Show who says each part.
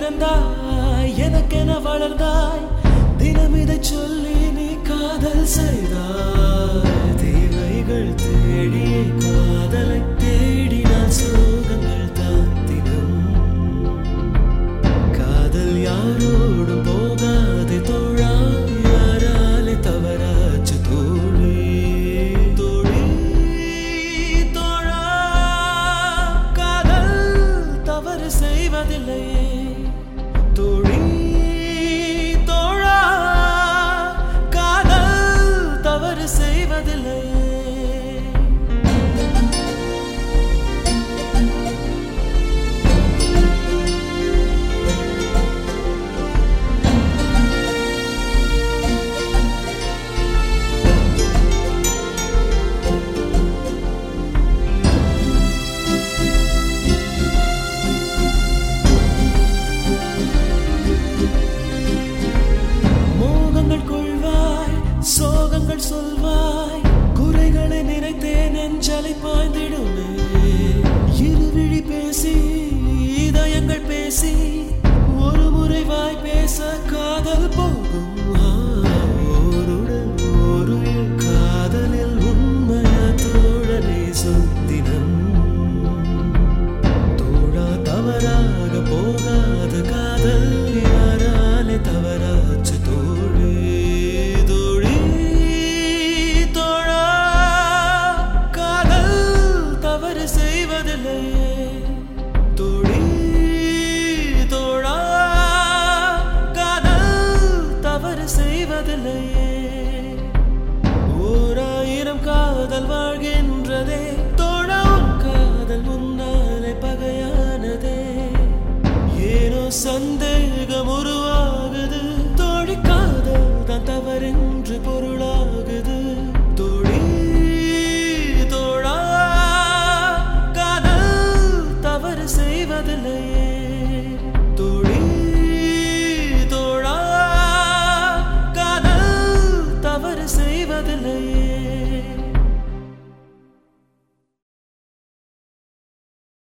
Speaker 1: பிறந்தாய் எனக்கென வளர்ந்தாய் தினம் இதை சொல்லி நீ காதல் செய்தாய் தேவைகள் தேடியே காதலை தேடினால் சோகங்கள் தான் தினம் காதல் யாரோடும் போகாதே தோழா யாராலே தவறாச்சு தோழி தோழி தோழா காதல் தவறு செய்வதில்லையே தோழி தோழா காதல் தவறு செய்வதில்லையே மோகங்கள் கொள்வாய் சோகங்கள் சொல்வாய் குறைகளை நினைத்தே நெஞ்சலை பாய்ந்திடுமே இருவிழி பேசி இதயங்கள் பேசி ஒரு முறை வாய் பேச காதல் போகும் ஆ, ஓருடன் ஒரு உயிர் காதலில் உண்மையா தோழனே சொத்தினம் தோழா தவறாக போகாத காதல் யாராலே தவறாச்சு தோழி தோழி தோழா காதல் தவறு செய்வதில்லையே தோழி தோழா காதல் தவறு செய்வதில்லையே ஓராயிரம் காதல் வாழ்கின்றதே தோழம் காதல் முன்னாலே பகையானதே ஏனோ சந்தேகம் உருவாகுது தோழி காதல் தான் தவறென்று பொருளாகுது தோழி தோழா காதல் தவறு செய்வதில்லையே